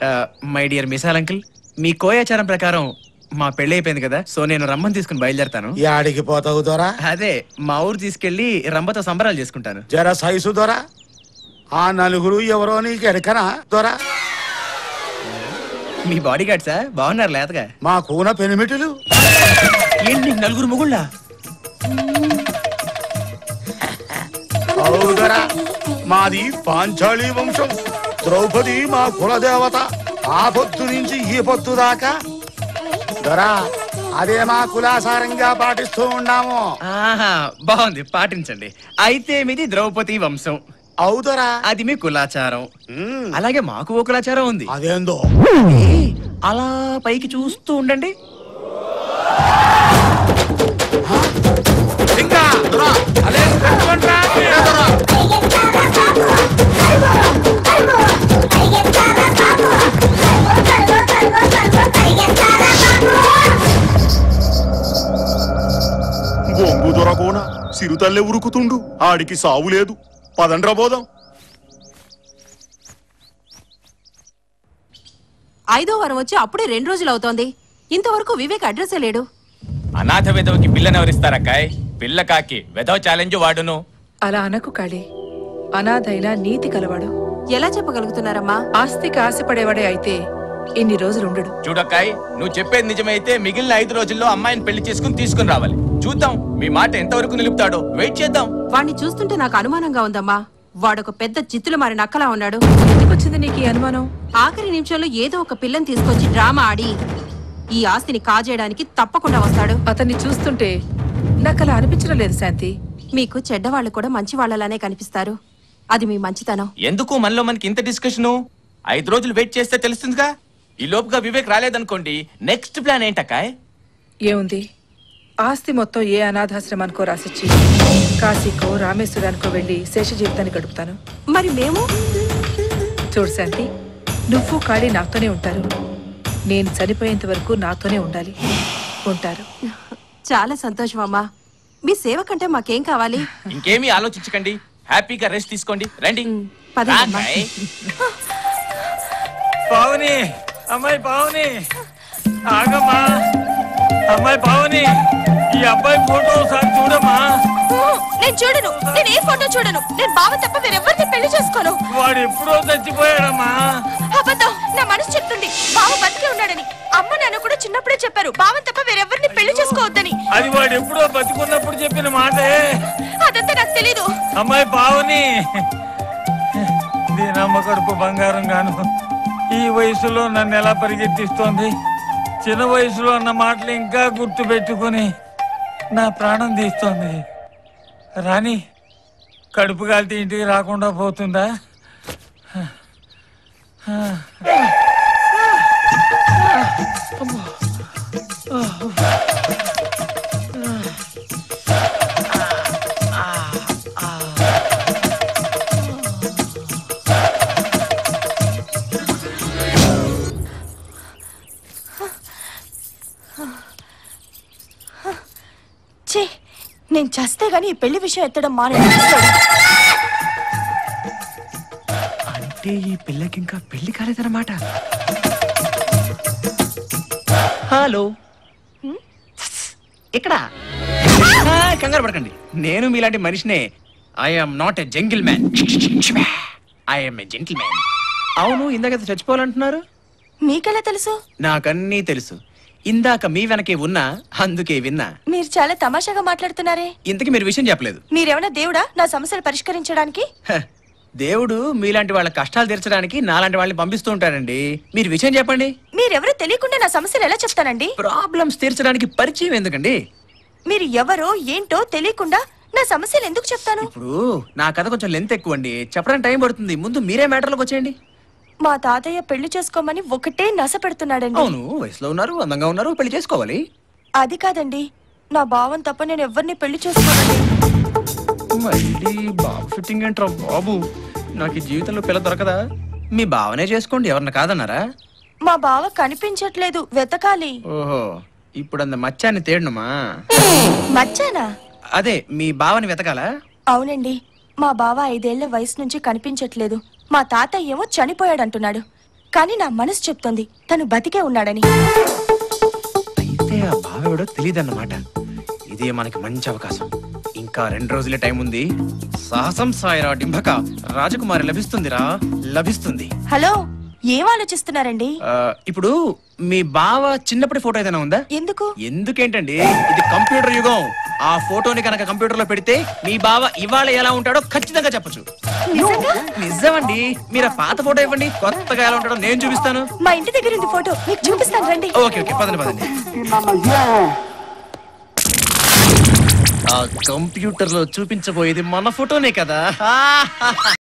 My dear Misal uncle మీ కోయాచారం ప్రకారం మా పెళ్లి అయిపోయింది కదా సో నేను రమ్మని తీసుకుని బయలుదేరతాను యాడికి పోతావు దొరా అదే మా ఊరు తీసుకెళ్లి రంబతో సంబరాలు చేసుకుంటాను జర సైసు దొరా ఆ నలుగురు ఎవరో నీకు ఎడకనా దొరా మీ బాడీ గార్డ్ సార్ బాగున్నారు లేతగా మా కూన పెనిమిటిలు ఏంటి నీకు నలుగురు మొగుళ్ళ అవును దొరా మాది పాంచాళీ వంశం ద్రౌపది మా కులదేవత ఆ పొద్దు నుంచి ఈ పొద్దు దాకా దొరా అదే మా కులాసారంగా పాటిస్తూ ఉన్నాము ఆహా బాగుంది పాటించండి అయితే మీది ద్రౌపది వంశం అవుదరా అది మీ కులాచారం అలాగే మాకు ఓ కులాచారం ఉంది అదేందో ఏ, అలా పైకి చూస్తూ ఉండండి ఇంకా దొరా అదే పెట్టుకుంట్రా దొరా బొంగు దొరకోన సిరుతల్లే ఉరుకుతుండు ఆడికి సావు లేదు పదండ్రా పోదాం ఐదో వారం వచ్చి అప్పుడే రెండు రోజులు అవుతోంది ఇంతవరకు వివేక్ అడ్రస్ లేడు అనాథ విధవకి పిల్లనెవరిస్తారక్కాయ్ పిల్ల కాకి విధవ ఛాలెంజ్ వాడును అలా అనకు కాళీ అనాథైన నీతి కలవాడు ఎలా చెప్పగలుగుతున్నారమ్మా ఆస్తికి ఆశపడేవాడే అయితే ఇన్ని రోజులు ఉండడు చూడక్కాయ్ నువ్వు చెప్పేది నిజమైతే మిగిలిన ఐదు రోజుల్లో అమ్మాయిని పెళ్లి చేసుకుని తీసుకుని రావాలి చూద్దాం మీ మాట ఎంతవరకు నిలుపుతాడో వెయిట్ చేద్దాం వాణ్ణి చూస్తుంటే నాకు అనుమానంగా ఉందమ్మా వాడొక పెద్ద చిత్తులు మారి నక్కలా ఉన్నాడు ఎందుకు వచ్చింది నీకు ఈ అనుమానం ఆఖరి నిమిషంలో ఏదో ఒక పిల్లని తీసుకొచ్చి డ్రామా ఆడి ఈ ఆస్తిని కాజేయడానికి తప్పకుండా వస్తాడు అతన్ని చూస్తుంటే నాకు అలా అనిపించడం లేదు శాంతి మీకు చెడ్డవాళ్ళు కూడా మంచి వాళ్ళలానే కనిపిస్తారు అది మీ మంచితనం ఎందుకు మనలో మనకి ఇంత డిస్కషను ఐదు రోజులు వెయిట్ చేస్తే తెలుస్తుందిగా ఈ లోపుగా వివేక్ రాలేదనుకోండి నెక్స్ట్ ప్లాన్ ఏంటక్కాయ్ ఏముంది ఆస్తి మొత్తం ఏ అనాథాశ్రమానికో రాసిచ్చి కాశీకో రామేశ్వరానికో వెళ్ళి శేష జీవితాన్ని గడుపుతాను మరి మేము చూడు శాంతి నువ్వు కాళీ నాతోనే ఉంటారు నేను చనిపోయేంత వరకు నాతోనే ఉండాలి ఉంటారు చాలా సంతోషం అమ్మా మీ సేవ కంటే మాకేం కావాలి ఇంకేమీ ఆలోచించకండి హ్యాపీగా రెస్ట్ తీసుకోండి రండి పదండమ్మా. రాక్కాయ్. పావని అమ్మాయి పావని ఆగమ్మా అమ్మాయి పావని ఈ అబ్బాయి ఫోటో ఒకసారి చూడమ్మా నేను చూడను నేను ఏ ఫోటో చూడను నేను బావ తప్ప వేరెవరిని పెళ్లి చేసుకోను వాడు ఎప్పుడో చచ్చిపోయాడమ్మా అబద్ధం నా మనసు చెప్తుంది బావ బతికే ఉన్నాడని అమ్మ నాన్న కూడా చిన్నప్పుడే చెప్పారు బావన్ తప్ప వేరెవరిని పెళ్లి చేసుకోవద్దని అది వాడు ఎప్పుడో బతికున్నప్పుడు చెప్పిన మాటే అదంతా నాకు తెలీదు అమ్మాయి పావని దీనమ్మ కడుపు బంగారం గాను ఈ వయసులో నన్ను ఎలా పరిగెత్తిస్తోంది చిన్న వయసులో అన్న మాటలు ఇంకా గుర్తు పెట్టుకుని నా ప్రాణం తీస్తోంది రాణి కడుపు కాలితే ఇంటికి రాకుండా పోతుందా ఛీ నేను చస్తే గానీ ఈ పెళ్లి విషయం ఎత్తడం మానే అంటే ఈ పిల్లకి ఇంకా పెళ్లి కాలేదన్నమాట హలో ఇక్కడ ఆ, కంగారు పడకండి నేను మీలాంటి మనిషినే I'm not a jungle man I'm a gentleman అవును ఇందాక చచ్చిపోవాలంటున్నారు మీకెలా తెలుసు నాకన్నీ తెలుసు ఇందాక మీ వెనకే ఉన్నా అందుకే విన్నా మీరు చాలా తమాషాగా మాట్లాడుతున్నారే ఇంతకీ మీరు విషయం చెప్పలేదు మీరేమైనా దేవుడా నా సమస్యలు పరిష్కరించడానికి హ, దేవుడు మీలాంటి వాళ్ళ కష్టాలు తీర్చడానికి నాలాంటి వాళ్ళని పంపిస్తూ ఉంటాడండి మీరు విషయం చెప్పండి మీరెవరో తెలియకుండా నా సమస్యలు ఎలా చెప్తానండి ప్రాబ్లమ్స్ తీర్చడానికి పరిచయం ఎందుకండి మీరు ఎవరో ఏంటో తెలియకుండా నా సమస్యలు ఎందుకు చెప్తాను ఇప్పుడు నా కథ కొంచెం లెంత్ ఎక్కువ అండి చెప్పడానికి టైం పడుతుంది ముందు మీరే మ్యాటర్లోకి వచ్చేయండి మా తాతయ్య పెళ్లి చేసుకోమని ఒకటే నస పెడుతున్నాడండి అవును వయసులో ఉన్నారు అందంగా ఉన్నారు పెళ్లి చేసుకోవాలి అది కాదండి నా భావం తప్ప నేను ఎవరిని పెళ్లి చేసుకోనండి మళ్ళీ బాబు ఫిట్టింగ్ ఏంట్రా బాబు నాకు ఈ జీవితంలో పిల్ల దొరకదా మీ భావనే చేసుకోండి ఎవరన్నా కాదన్నారా మా బావ కనిపించట్లేదు వెతకాలి ఓహో ఇప్పుడు అంత మచ్చాన్ని తేడనుమా మచ్చానా అదే మీ బావని వెతకాలా అవునండి మా బావ ఐదేళ్ల వయసు నుంచి కనిపించట్లేదు మా తాతయ్య ఏమో చనిపోయాడంటున్నాడు కానీ నా మనసు చెప్తోంది తను బతికే ఉన్నాడని అయితే ఆ బావెవడో తెలియదన్నమాట ఇదే మనకి మంచి అవకాశం ఇంకా రెండు రోజులే టైం ఉంది సాహసం సాయిరా డింభక రాజకుమారి లభిస్తుందిరా లభిస్తుంది హలో ఏం ఆలోచిస్తున్నారండి ఆ, ఇప్పుడు మీ బావ చిన్నప్పటి ఫోటో ఏదైనా ఉందా ఎందుకు ఎందుకేంటండి ఇది కంప్యూటర్ యుగం ఆ ఫోటోని కనుక కంప్యూటర్ లో పెడితే మీ బావ ఇవాళ ఎలా ఉంటాడో ఖచ్చితంగా చెప్పొచ్చు నిజంగా నిజమండి మీరు ఆ పాత ఫోటో ఇవ్వండి కొత్తగా ఎలా ఉంటాడో నేను చూపిస్తాను మా ఇంటి దగ్గర ఉంది ఫోటో మీకు చూపిస్తాను రండి ఓకే ఓకే పదండి పదండి ఆ కంప్యూటర్ లో చూపించబోయేది మన ఫోటోనే కదా